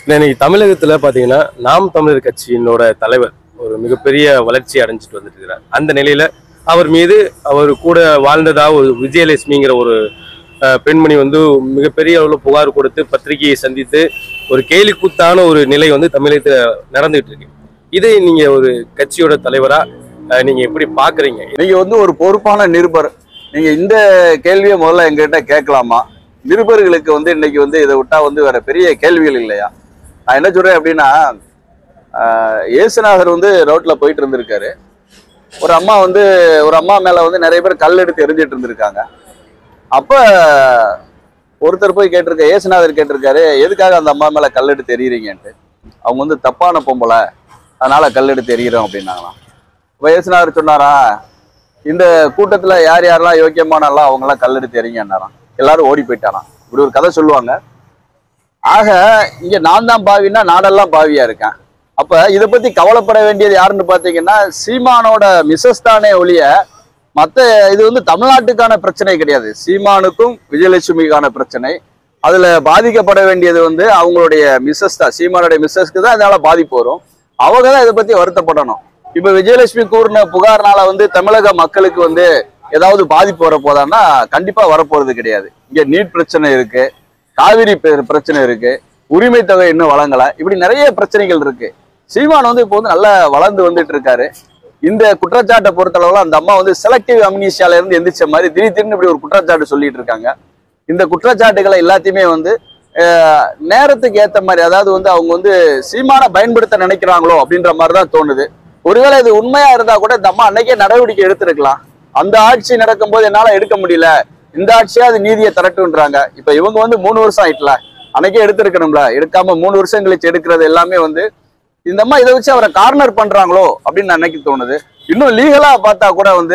இன்னைக்கு தமிழகத்துல பாத்தீங்கன்னா நாம் தமிழர் கட்சியினோட தலைவர் ஒரு மிகப்பெரிய வளர்ச்சி அடைஞ்சிட்டு வந்துட்டு இருக்கிறார் அந்த நிலையில அவர் மீது அவர் கூட வாழ்ந்ததா ஒரு விஜயலட்சுமிங்கிற ஒரு அஹ், பெண்மணி வந்து மிகப்பெரிய அளவில் புகார் கொடுத்து பத்திரிகையை சந்தித்து ஒரு கேலிக்கூத்தான ஒரு நிலை வந்து தமிழகத்துல நடந்துட்டு இருக்கு இதை நீங்க ஒரு கட்சியோட தலைவரா அஹ், நீங்க எப்படி பாக்குறீங்க நீங்க வந்து ஒரு பொறுப்பான நிருபர் நீங்க இந்த கேள்வியை முதல்ல எங்ககிட்ட கேட்கலாமா நிருபர்களுக்கு வந்து இன்னைக்கு வந்து இதை விட்டா வந்து வேற பெரிய கேள்விகள் இல்லையா நான் என்ன சொல்றேன் அப்படின்னா ஆஹ், இயேசுநாதர் வந்து ரோட்ல போயிட்டு இருந்திருக்காரு ஒரு அம்மா வந்து ஒரு அம்மா மேல வந்து நிறைய பேர் கல் எடுத்து எரிஞ்சிட்டு இருந்திருக்காங்க அப்ப ஒருத்தர் போய் கேட்டிருக்க இயேசுநாதர் கேட்டிருக்காரு எதுக்காக அந்த அம்மா மேல கல் எடுத்து எறிகிறீங்கன்ட்டு அவங்க வந்து தப்பான பொம்பளை அதனால கல் எடுத்து எறிகிறோம் அப்படின்னாங்களாம் அப்ப இயேசுநாதர் சொன்னாரா இந்த கூட்டத்துல யார் யாரெல்லாம் யோக்கியமானலாம் அவங்க எல்லாம் கல் எடுத்து எறிங்கன்னாராம் எல்லாரும் ஓடி போயிட்டாராம் இப்படி ஒரு கதை சொல்லுவாங்க ஆக இங்க நான் தான் பாவின்னா நாடெல்லாம் பாவியா இருக்கேன் அப்ப இதை பத்தி கவலைப்பட வேண்டியது யாருன்னு பாத்தீங்கன்னா சீமானோட மிசஸ் தானே ஒழிய மத்த இது வந்து தமிழ்நாட்டுக்கான பிரச்சனை கிடையாது சீமானுக்கும் விஜயலட்சுமிக்கான பிரச்சனை அதுல பாதிக்கப்பட வேண்டியது வந்து அவங்களுடைய மிஸ்ஸஸ் தான் சீமானுடைய மிஸ்ஸஸ்க்கு தான் இதனால பாதிப்பு வரும் அவங்க தான் இதை பத்தி வருத்தப்படணும் இப்ப விஜயலட்சுமி கூறின புகார்னால வந்து தமிழக மக்களுக்கு வந்து ஏதாவது பாதிப்பு வரப்போதான்னா கண்டிப்பா வரப்போறது கிடையாது இங்க நீட் பிரச்சனை இருக்கு காவிரி பெ- பிரச்சனை இருக்கு உரிமை தொகை இன்னும் வழங்கல இப்படி நிறைய பிரச்சனைகள் இருக்கு சீமான் வந்து இப்போ வந்து நல்லா வளர்ந்து வந்துட்டு இருக்காரு இந்த குற்றச்சாட்டை பொறுத்தளவுல அந்த அம்மா வந்து செலக்டிவ் அம்னீஷியால இருந்து எந்திரிச்ச மாதிரி திடீர் திடீர்னு இப்படி ஒரு குற்றச்சாட்டு சொல்லிட்டு இருக்காங்க இந்த குற்றச்சாட்டுகளை எல்லாத்தையுமே வந்து அஹ், நேரத்துக்கு ஏத்த மாதிரி அதாவது வந்து அவங்க வந்து சீமான பயன்படுத்த நினைக்கிறாங்களோ அப்படின்ற மாதிரி தான் தோணுது ஒருவேளை இது உண்மையா இருந்தா கூட இந்த அம்மா அன்னைக்கே நடவடிக்கை எடுத்திருக்கலாம் அந்த ஆட்சி நடக்கும்போது என்னால எடுக்க முடியல இந்த ஆட்சியா அது நீதியை தரட்டுன்றாங்க இப்ப இவங்க வந்து மூணு வருஷம் ஆயிட்டல அன்னைக்கே எடுத்திருக்கணும்ல எடுக்காம மூணு வருஷம் கழிச்சு எடுக்கிறது எல்லாமே வந்து இந்த அம்மா இதை வச்சு அவரை கார்னர் பண்றாங்களோ அப்படின்னு நான் அன்னைக்கு தோணுது இன்னும் லீகலா பார்த்தா கூட வந்து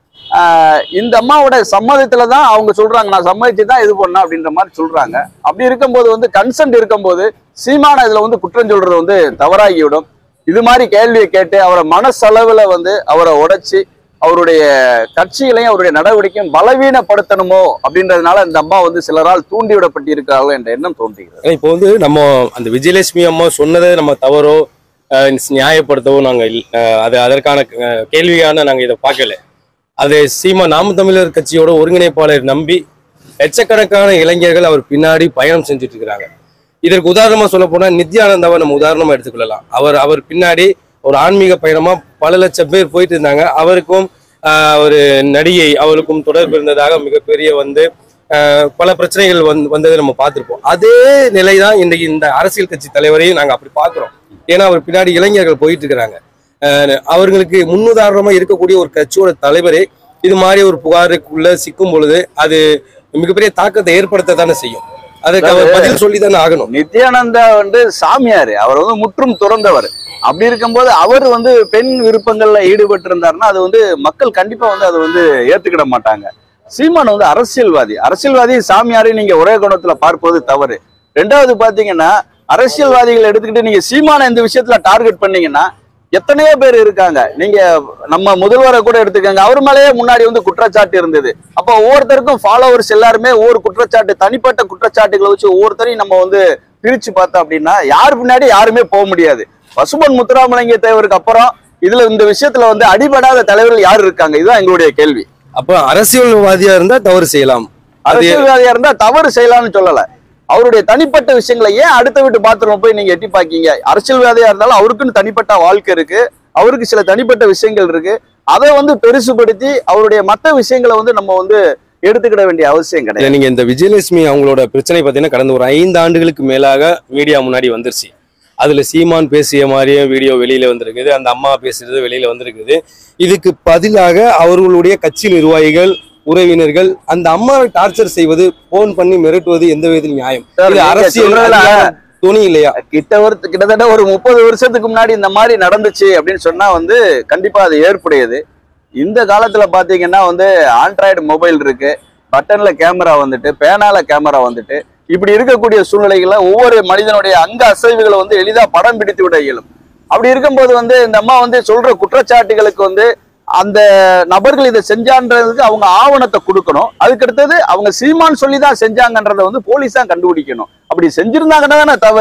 ஆஹ், இந்த அம்மாவோட சம்மதத்துல தான் அவங்க சொல்றாங்க நான் சம்மதிச்சு தான் இது பண்ணேன் அப்படின்ற மாதிரி சொல்றாங்க அப்படி இருக்கும்போது வந்து கன்சென்ட் இருக்கும்போது சீமான இதுல வந்து குற்றம் சொல்றது வந்து தவறாகிவிடும் இது மாதிரி கேள்வியை கேட்டு அவரை மனசளவுல வந்து அவரை உடைச்சி அவருடைய கட்சிகளையும் அவருடைய நடவடிக்கையும் பலவீனப்படுத்தணுமோ அப்படின்றதுனால இந்த அம்மா வந்து சிலரால் தூண்டிவிடப்பட்டிருக்கிறார்கள் என்ற எண்ணம் தோன்றுகிறது ஏன்னா இப்போ வந்து நம்ம அந்த விஜயலட்சுமி அம்மா சொன்னதை நம்ம தவறோ அஹ், நியாயப்படுத்தவோ நாங்கள் இல்- அஹ், அது அதற்கான அஹ், கேள்வியான நாங்கள் இதை பார்க்கல அது சீமா நாம தமிழர் கட்சியோட ஒருங்கிணைப்பாளர் நம்பி லட்சக்கணக்கான இளைஞர்கள் அவர் பின்னாடி பயணம் செஞ்சுட்டு இருக்கிறாங்க இதற்கு உதாரணமா சொல்ல போனா நித்யானந்தாவை நம்ம உதாரணமா எடுத்துக்கொள்ளலாம் அவர் அவர் பின்னாடி ஒரு ஆன்மீக பயணமா பல லட்சம் பேர் போயிட்டு இருந்தாங்க அவருக்கும் ஆஹ், ஒரு நடிகை அவருக்கும் தொடர்பு இருந்ததாக மிகப்பெரிய வந்து ஆஹ், பல பிரச்சனைகள் வந்து வந்ததை நம்ம பார்த்திருப்போம் அதே நிலை தான் இன்றைக்கு இந்த அரசியல் கட்சி தலைவரையும் நாங்க அப்படி பார்க்கிறோம் ஏன்னா அவர் பின்னாடி இளைஞர்கள் போயிட்டு இருக்கிறாங்க ஆஹ், அவர்களுக்கு முன்னுதாரணமா இருக்கக்கூடிய ஒரு கட்சியோட தலைவரே இது மாதிரி ஒரு புகாருக்குள்ள சிக்கும் பொழுது அது மிகப்பெரிய தாக்கத்தை ஏற்படுத்த தானே செய்யும் அதுக்கு அவர் பதில் சொல்லி தானே ஆகணும் நித்யானந்தா வந்து சாமியாரு அவர் வந்து முற்றும் துறந்தவர் அப்படி இருக்கும்போது அவர் வந்து பெண் விருப்பங்கள்ல ஈடுபட்டு இருந்தாருன்னா அது வந்து மக்கள் கண்டிப்பா வந்து அதை வந்து ஏத்துக்கிட மாட்டாங்க சீமான் வந்து அரசியல்வாதி அரசியல்வாதி சாமியாரையும் நீங்க ஒரே குணத்துல பார்ப்பது தவறு ரெண்டாவது பாத்தீங்கன்னா அரசியல்வாதிகள் எடுத்துக்கிட்டு நீங்க சீமான இந்த விஷயத்துல டார்கெட் பண்ணீங்கன்னா எத்தனையோ பேர் இருக்காங்க நீங்க நம்ம முதல்வரை கூட எடுத்துக்கங்க அவர் மேலேயே முன்னாடி வந்து குற்றச்சாட்டு இருந்தது அப்ப ஒவ்வொருத்தருக்கும் ஃபாலோவர்ஸ் எல்லாருமே ஒவ்வொரு குற்றச்சாட்டு தனிப்பட்ட குற்றச்சாட்டுகளை வச்சு ஒவ்வொருத்தரையும் நம்ம வந்து பிரிச்சு பார்த்தோம் அப்படின்னா யார் பின்னாடி யாருமே போக முடியாது பசுபன் முத்துராமலிங்க தேவருக்கு அப்புறம் இதுல இந்த விஷயத்துல வந்து அடிபடாத தலைவர்கள் யார் இருக்காங்க இதுதான் எங்களுடைய கேள்வி அப்ப அரசியல்வாதியா இருந்தா தவறு செய்யலாம் அது அரசியல்வாதியா இருந்தா தவறு செய்யலாம்னு சொல்லல அவருடைய தனிப்பட்ட விஷயங்களை ஏன் அடுத்த வீட்டு பாத்திரம் போய் நீங்க எட்டி பாக்கீங்க அரசியல்வாதியா இருந்தாலும் அவருக்குன்னு தனிப்பட்ட வாழ்க்கை இருக்கு அவருக்கு சில தனிப்பட்ட விஷயங்கள் இருக்கு அதை வந்து பெருசுபடுத்தி அவருடைய மற்ற விஷயங்களை வந்து நம்ம வந்து எடுத்துக்கிட வேண்டிய அவசியம் கிடையாது இல்ல நீங்க இந்த விஜயலட்சுமி அவங்களோட பிரச்சனை பார்த்தீங்கன்னா கடந்த ஒரு ஐந்து ஆண்டுகளுக்கு மேலாக மீடியா முன்னாடி வந்துருச்சு அதுல சீமான் பேசிய மாதிரியே வீடியோ வெளியில வந்திருக்குது அந்த அம்மா பேசுறது வெளியில வந்திருக்குது இதுக்கு பதிலாக அவர்களுடைய கட்சி நிர்வாகிகள் உறவினர்கள் அந்த அம்மாவை டார்ச்சர் செய்வது போன் பண்ணி மிரட்டுவது எந்த விதத்தில் நியாயம் சார், இது நீங்க அரசியல் சொல்றதுல- அதிகார துணி இல்லையா கிட்ட ஒரு கிட்டத்தட்ட ஒரு முப்பது வருஷத்துக்கு முன்னாடி இந்த மாதிரி நடந்துச்சு அப்படின்னு சொன்னா வந்து கண்டிப்பா அது ஏற்புடையது இந்த காலத்துல பாத்தீங்கன்னா வந்து ஆண்ட்ராய்டு மொபைல் இருக்கு பட்டன்ல கேமரா வந்துட்டு பேனால கேமரா வந்துட்டு இப்படி இருக்கக்கூடிய சூழ்நிலைகள்ல ஒவ்வொரு மனிதனுடைய அங்க அசைவுகளை வந்து எளிதா படம் பிடித்து விட இயலும் அப்படி இருக்கும்போது வந்து இந்த அம்மா வந்து சொல்ற குற்றச்சாட்டுகளுக்கு வந்து அந்த நபர்கள் இதை செஞ்சான்றதுக்கு அவங்க ஆவணத்தை கொடுக்கணும் அதுக்கு அடுத்தது அவங்க சீமான் சொல்லி தான் செஞ்சாங்கன்றத வந்து போலீஸ் தான் கண்டுபிடிக்கணும் அப்படி செஞ்சிருந்தாங்கன்னா தானே தவறு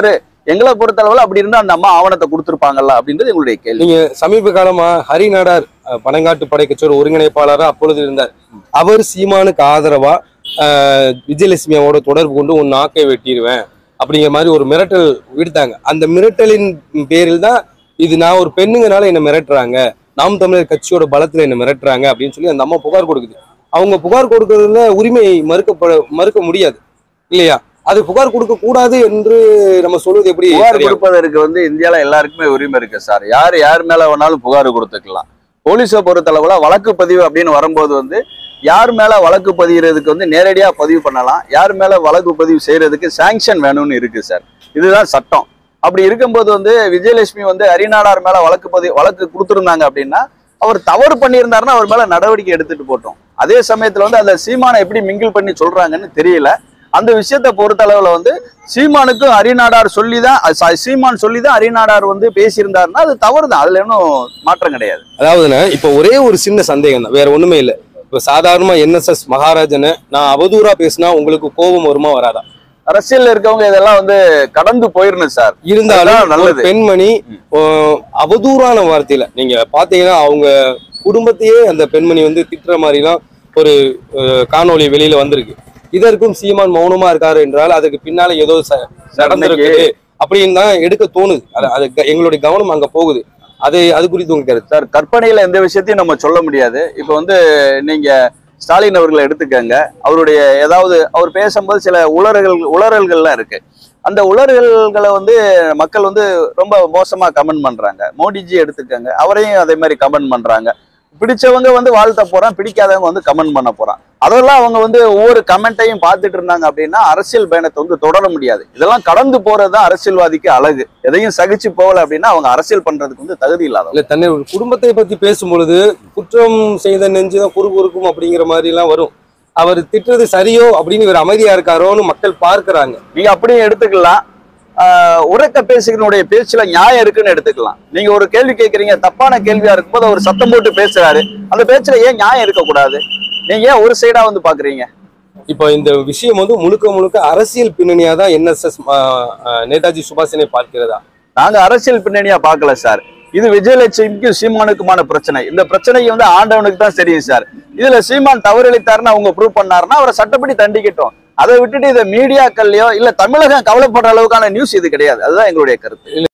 எங்களை பொறுத்தளவுல அப்படி இருந்தா அந்த அம்மா ஆவணத்தை கொடுத்துருப்பாங்கல்ல அப்படின்றது எங்களுடைய கேள்வி நீங்க சமீப காலமா ஹரிநாடார் அஹ், பனங்காட்டு படை கட்சியோட ஒருங்கிணைப்பாளரா அப்பொழுது இருந்தார் அவர் சீமானுக்கு ஆதரவா அஹ், விஜயலட்சுமியோட தொடர்பு கொண்டு உன் நாக்கை வெட்டிடுவேன் அப்படிங்கிற மாதிரி ஒரு மிரட்டல் விடுத்தாங்க அந்த மிரட்டலின் பேரில் தான் இது நான் ஒரு பெண்ணுங்கனால என்ன மிரட்டுறாங்க நாம் தமிழர் கட்சியோட பலத்துல என்ன மிரட்டுறாங்க அப்படின்னு சொல்லி அந்த அம்மா புகார் கொடுக்குது அவங்க புகார் கொடுக்கறதுல உரிமை மறுக்கப்பட மறுக்க முடியாது இல்லையா அது புகார் கொடுக்க கூடாது என்று நம்ம சொல்வது எப்படி புகார் சரியா? கொடுப்பதற்கு வந்து இந்தியால எல்லாருக்குமே உரிமை இருக்கு சார் யார் யார் மேல வேணாலும் புகார் கொடுத்துக்கலாம் போலீஸை பொறுத்தளவுல வழக்கு பதிவு அப்படின்னு வரும்போது வந்து யார் மேல வழக்கு பதிகிறதுக்கு வந்து நேரடியா பதிவு பண்ணலாம் யார் மேல வழக்கு பதிவு செய்யறதுக்கு சாங்ஷன் வேணும்னு இருக்கு சார் இதுதான் சட்டம் அப்படி இருக்கும்போது வந்து விஜயலட்சுமி வந்து அரிநாடார் மேல வழக்கு பதிவு வழக்கு கொடுத்துருந்தாங்க அப்படின்னா அவர் தவறு பண்ணியிருந்தாருன்னா அவர் மேல நடவடிக்கை எடுத்துட்டு போட்டோம் அதே சமயத்துல வந்து அந்த சீமானை எப்படி மிங்கிள் பண்ணி சொல்றாங்கன்னு தெரியல அந்த விஷயத்தை பொறுத்த அளவுல வந்து சீமானுக்கும் அரிநாடார் சொல்லி தான் சீமான் சொல்லி தான் அரிநாடார் வந்து பேசியிருந்தாருன்னா அது தவறு தான் அதுல இன்னும் மாற்றம் கிடையாது அதாவதுண்ணே இப்போ ஒரே ஒரு சின்ன சந்தேகம் தான் வேற ஒண்ணுமே இல்லை இப்போ சாதாரணமா என்எஸ்எஸ் மகாராஜனை நான் அவதூறா பேசினா உங்களுக்கு கோபம் வருமா வராதா அரசியல்ல இருக்கவங்க இதெல்லாம் வந்து கடந்து போயிடணும் சார் இருந்தாலும் அதுதான் நல்லது. ஒரு பெண்மணி ஓ, அவதூறான வார்த்தையில நீங்க பாத்தீங்கன்னா அவங்க குடும்பத்தையே அந்த பெண்மணி வந்து திட்டுற மாதிரிலாம் ஒரு அஹ், காணொளி வெளியில வந்திருக்கு இதற்கும் சீமான் மௌனமா இருக்காரு என்றால் அதுக்கு பின்னால ஏதோ ச- நடந்திருக்குது அப்படின்னு தான் எடுக்க தோணுது அது அது க- எங்களுடைய கவனம் அங்க போகுது அது அது குறித்து உங்க கருத்து சார் கற்பனையில எந்த விஷயத்தையும் நம்ம சொல்ல முடியாது இப்போ வந்து நீங்க ஸ்டாலின் அவர்களை எடுத்துக்கங்க அவருடைய ஏதாவது அவர் பேசும்போது சில உளறல்கள் உளறல்கள்லாம் இருக்கு அந்த உளறல்களை வந்து மக்கள் வந்து ரொம்ப மோசமா கமெண்ட் பண்றாங்க மோடிஜி எடுத்துக்கங்க அவரையும் அதே மாதிரி கமெண்ட் பண்றாங்க பிடிச்சவங்க வந்து வாழ்த்த போறான் பிடிக்காதவங்க வந்து கமெண்ட் பண்ண போறான் அதெல்லாம் அவங்க வந்து ஒவ்வொரு கமெண்ட்டையும் பார்த்துட்டு இருந்தாங்க அப்படின்னா அரசியல் பயணத்தை வந்து தொடர முடியாது இதெல்லாம் கடந்து போறதுதான் அரசியல்வாதிக்கு அழகு எதையும் சகிச்சு போகல அப்படின்னா அவங்க அரசியல் பண்றதுக்கு வந்து தகுதி இல்லாதவங்க இல்ல தன்னை ஒரு குடும்பத்தை பத்தி பேசும் பொழுது குற்றம் செய்த நெஞ்சுதான் குறு குறுக்கும் அப்படிங்கிற மாதிரி எல்லாம் வரும் அவர் திட்டுறது சரியோ அப்படின்னு இவர் அமைதியா இருக்காரோன்னு மக்கள் பார்க்கறாங்க நீங்க அப்படியும் எடுத்துக்கலாம் ஆஹ் உரக்க பேசுகிறனுடைய பேச்சுல நியாயம் இருக்குன்னு எடுத்துக்கலாம் நீங்க ஒரு கேள்வி கேட்கறீங்க தப்பான கேள்வியா இருக்கும்போது அவர் சத்தம் போட்டு பேசுறாரு அந்த பேச்சுல ஏன் நியாயம் இருக்கக்கூடாது நீங்க ஏன் ஒரு சைடா வந்து பாக்குறீங்க இப்போ இந்த விஷயம் வந்து முழுக்க முழுக்க அரசியல் பின்னணியா தான் என்எஸ்எஸ் நேதாஜி சுபாஷினை பார்க்கிறதா நாங்க அரசியல் பின்னணியா பார்க்கல சார் இது விஜயலட்சுமிக்கும் சீமானுக்குமான பிரச்சனை இந்த பிரச்சனைக்கு வந்து ஆண்டவனுக்கு தான் தெரியும் சார் இதுல சீமான் தவறளித்தாருன்னு அவங்க ப்ரூவ் பண்ணாருன்னா அவரை சட்டப்படி தண்டிக்கட்டும் அதை விட்டுட்டு இதை மீடியாக்கள்லயோ இல்ல தமிழகம் கவலைப்படுற அளவுக்கான நியூஸ் இது கிடையாது அதுதான் எங்களுடைய கருத்து